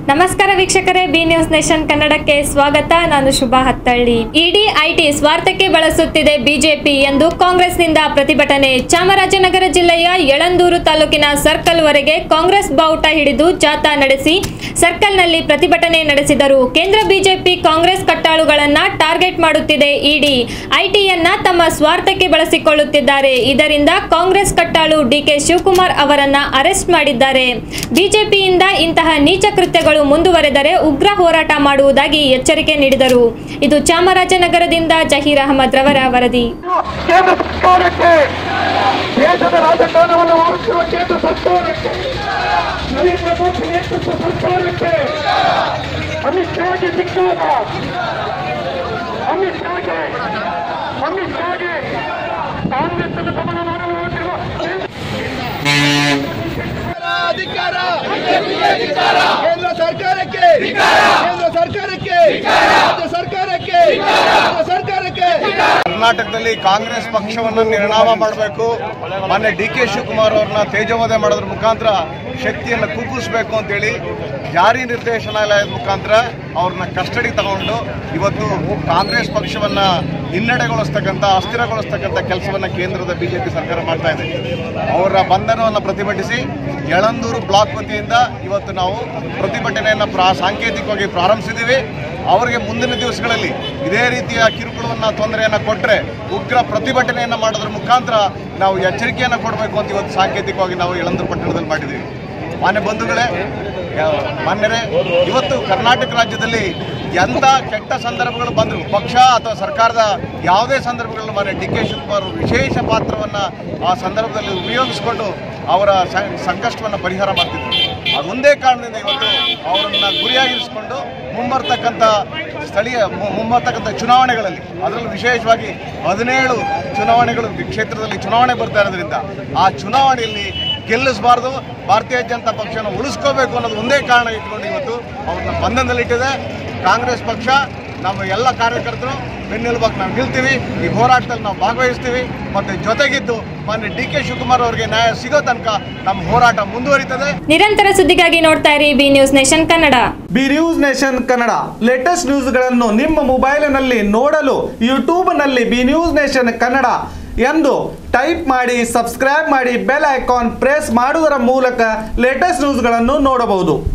ನಮಸ್ಕಾರ ವೀಕ್ಷಕರೇ B news nation ಕನ್ನಡಕ್ಕೆ ಸ್ವಾಗತ ನಾನು ಶುಭಾ ಹತ್ತಳ್ಳಿ ಇಡಿ ಐಟಿ ಸ್ವಾರ್ಥಕ್ಕೆ ಬಳಸುತ್ತಿದೆ ಬಿಜೆಪಿ ಎಂದು ಕಾಂಗ್ರೆಸ್ನಿಂದ ಪ್ರತಿಭಟನೆ ಚಾಮರಾಜನಗರ ಜಿಲ್ಲೆಯ ಯಳಂದೂರು ತಾಲೂಕಿನ ಸರ್ಕಲ್ ವರೆಗೆ ಕಾಂಗ್ರೆಸ್ ಬಾವುಟ ಹಿಡಿದು ಜಾಥಾ ನಡೆಸಿ ಸರ್ಕಲ್ನಲ್ಲಿ ಪ್ರತಿಭಟನೆ ನಡೆಸಿದರು ಕೇಂದ್ರ ಬಿಜೆಪಿ ಕಾಂಗ್ರೆಸ್ ಕಟ್ಟಾಳುಗಳನ್ನ ಟಾರ್ಗೆಟ್ ಮಾಡುತ್ತಿದೆ ಇಡಿ ಐಟಿಯನ್ನ ತಮ್ಮ ಸ್ವಾರ್ಥಕ್ಕೆ ಬಳಸಿಕೊಳ್ಳುತ್ತಿದ್ದಾರೆ ಇದರಿಂದ ಕಾಂಗ್ರೆಸ್ ಕಟ್ಟಾಳು ಡಿಕೆ ಶಿವಕುಮಾರ್ ಅವರನ್ನ ಅರೆಸ್ಟ್ ಮಾಡಿದ್ದಾರೆ ಬಿಜೆಪಿಯಿಂದ ಇಂತಹ ನೀಚ ಕೃತ್ಯಗಳು ಮುಂದುವರೆದರೆ ಉಗ್ರ ಹೋರಾಟ ಮಾಡುವುದಾಗಿ ಎಚ್ಚರಿಕೆ ನೀಡಿದರು ಇದು ಚಾಮರಾಜನಗರದಿಂದ ಜಹೀರ್ ಅಹಮದ್ ರವರ ವರದಿ ಕೇಂದ್ರ ಸರ್ಕಾರಕ್ಕೆ ದೇಶದ ರಾಜಕಾರಣವನ್ನು ಮಾಡುತ್ತಿರುವ ಕೇಂದ್ರ ಸರ್ಕಾರಕ್ಕೆ ನರೇಂದ್ರ ಮೋದಿ ನೇತೃತ್ವ ಸರ್ಕಾರಕ್ಕೆ ಅಮಿತ್ ಶಾಗೆ ಸಿಕ್ಕಾಗ ಅಮಿತ್ ಶಾಗೆ ಅಮಿತ್ ಶಾಗೆ ಕಾಂಗ್ರೆಸ್ ಅನ್ನು ದಮನ ಮಾಡಲು ಹೊರಟಿರುವ ಅಧಿಕಾರ ಕೇಂದ್ರ ಸರ್ಕಾರಕ್ಕೆ ಕೇಂದ್ರ ಸರ್ಕಾರಕ್ಕೆ ರಾಜ್ಯ ಸರ್ಕಾರಕ್ಕೆ ರಾಜ್ಯ ಸರ್ಕಾರಕ್ಕೆ ಕರ್ನಾಟಕದಲ್ಲಿ ಕಾಂಗ್ರೆಸ್ ಪಕ್ಷವನ್ನು ನಿರ್ಣಾಮ ಮಾಡಬೇಕು ಮೊನ್ನೆ ಡಿ ಕೆ ಶಿವಕುಮಾರ್ ಅವ್ರನ್ನ ತೇಜೋವಧೆ ಮಾಡೋದ್ರ ಮುಖಾಂತರ ಶಕ್ತಿಯನ್ನು ಕುಗ್ಗಿಸ್ಬೇಕು ಅಂತೇಳಿ ಜಾರಿ ನಿರ್ದೇಶನಾಲಯದ ಮುಖಾಂತರ ಅವ್ರನ್ನ ಕಸ್ಟಡಿ ತಗೊಂಡು ಇವತ್ತು ಕಾಂಗ್ರೆಸ್ ಪಕ್ಷವನ್ನ ಹಿನ್ನಡೆಗೊಳಿಸ್ತಕ್ಕಂಥ ಅಸ್ಥಿರಗೊಳಿಸ್ತಕ್ಕಂಥ ಕೆಲಸವನ್ನ ಕೇಂದ್ರದ ಬಿಜೆಪಿ ಸರ್ಕಾರ ಮಾಡ್ತಾ ಇದೆ ಅವರ ಬಂಧನವನ್ನು ಪ್ರತಿಭಟಿಸಿ ಯಳಂದೂರು ಬ್ಲಾಕ್ ವತಿಯಿಂದ ಇವತ್ತು ನಾವು ಪ್ರತಿಭಟನೆಯನ್ನು ಪ್ರಾ ಸಾಂಕೇತಿಕವಾಗಿ ಪ್ರಾರಂಭಿಸಿದ್ದೀವಿ ಅವರಿಗೆ ಮುಂದಿನ ದಿವಸಗಳಲ್ಲಿ ಇದೇ ರೀತಿಯ ಕಿರುಕುಳವನ್ನು ತೊಂದರೆಯನ್ನು ಕೊಟ್ಟರೆ ಉಗ್ರ ಪ್ರತಿಭಟನೆಯನ್ನು ಮಾಡೋದ್ರ ಮುಖಾಂತರ ನಾವು ಎಚ್ಚರಿಕೆಯನ್ನು ಕೊಡಬೇಕು ಅಂತ ಇವತ್ತು ಸಾಂಕೇತಿಕವಾಗಿ ನಾವು ಯಳಂದೂರು ಪಟ್ಟಣದಲ್ಲಿ ಮಾಡಿದ್ದೀವಿ ಮಾನ್ಯ ಬಂಧುಗಳೇ ಯಾ- ಮಾನ್ಯರೇ ಇವತ್ತು ಕರ್ನಾಟಕ ರಾಜ್ಯದಲ್ಲಿ ಎಂಥ ಕೆಟ್ಟ ಸಂದರ್ಭಗಳು ಬಂದರು ಪಕ್ಷ ಅಥವಾ ಸರ್ಕಾರದ ಯಾವುದೇ ಸಂದರ್ಭಗಳಲ್ಲಿ ಮಾನ್ಯ ಡಿ ಕೆ ಶಿವಕುಮಾರ್ ಅವರು ವಿಶೇಷ ಪಾತ್ರವನ್ನು ಆ ಸಂದರ್ಭದಲ್ಲಿ ಉಪಯೋಗಿಸಿಕೊಂಡು ಅವರ ಸ- ಸಂಕಷ್ಟವನ್ನು ಪರಿಹಾರ ಮಾಡ್ತಿದ್ರು ಅದೊಂದೇ ಕಾರಣದಿಂದ ಇವತ್ತು ಅವರನ್ನು ಗುರಿಯಾಗಿರಿಸಿಕೊಂಡು ಮುಂಬರ್ತಕ್ಕಂಥ ಸ್ಥಳೀಯ ಮು- ಮುಂಬರ್ತಕ್ಕಂಥ ಚುನಾವಣೆಗಳಲ್ಲಿ ಅದರಲ್ಲೂ ವಿಶೇಷವಾಗಿ ಹದಿನೇಳು ಚುನಾವಣೆಗಳು ಕ್ಷೇತ್ರದಲ್ಲಿ ಚುನಾವಣೆ ಬರ್ತಾ ಇರೋದ್ರಿಂದ ಆ ಚುನಾವಣೆಯಲ್ಲಿ ಗೆಲ್ಲಿಸಬಾರ್ದು ಭಾರತೀಯ ಜನತಾ ಪಕ್ಷನ ಉಳಿಸ್ಕೋಬೇಕು ಅನ್ನೋದು ಒಂದೇ ಕಾರಣ ಇಟ್ಕೊಂಡು ಇವತ್ತು ಅವ್ರನ್ನ ಬಂಧನದಲ್ಲಿಟ್ಟಿದೆ ಕಾಂಗ್ರೆಸ್ ಪಕ್ಷ ನಮ್ಮ ಎಲ್ಲ ಕಾರ್ಯಕರ್ತರು ಬೆನ್ನೆಲುಬಾಗಿ ನಾವು ನಿಲ್ತೀವಿ ಈ ಹೋರಾಟದಲ್ಲಿ ನಾವು ಭಾಗವಹಿಸ್ತೀವಿ ಮತ್ತು ಜೊತೆಗಿದ್ದು ಮಾನ್ಯ ಡಿ ಕೆ ಶಿವಕುಮಾರ್ ಅವರಿಗೆ ನ್ಯಾಯ ಸಿಗೋ ತನಕ ನಮ್ಮ ಹೋರಾಟ ಮುಂದುವರಿತದೆ ನಿರಂತರ ಸುದ್ದಿಗಾಗಿ ನೋಡ್ತಾ ಇರಿ B news nation Kannada B news nation Kannada latest ನ್ಯೂಸ್ಗಳನ್ನು ನಿಮ್ಮ ಮೊಬೈಲಿನಲ್ಲಿ ನೋಡಲು ಯೂಟ್ಯೂಬ್ನಲ್ಲಿ ಬಿ ನ್ಯೂಸ್ ನೇಷನ್ ಕನ್ನಡ ಎಂದು ಟೈಪ್ ಮಾಡಿ ಸಬ್ಸ್ಕ್ರೈಬ್ ಮಾಡಿ ಬೆಲ್ ಐಕಾನ್ ಪ್ರೆಸ್ ಮಾಡುವುದರ ಮೂಲಕ ಲೇಟೆಸ್ಟ್ ನ್ಯೂಸ್ಗಳನ್ನು ನೋಡಬಹುದು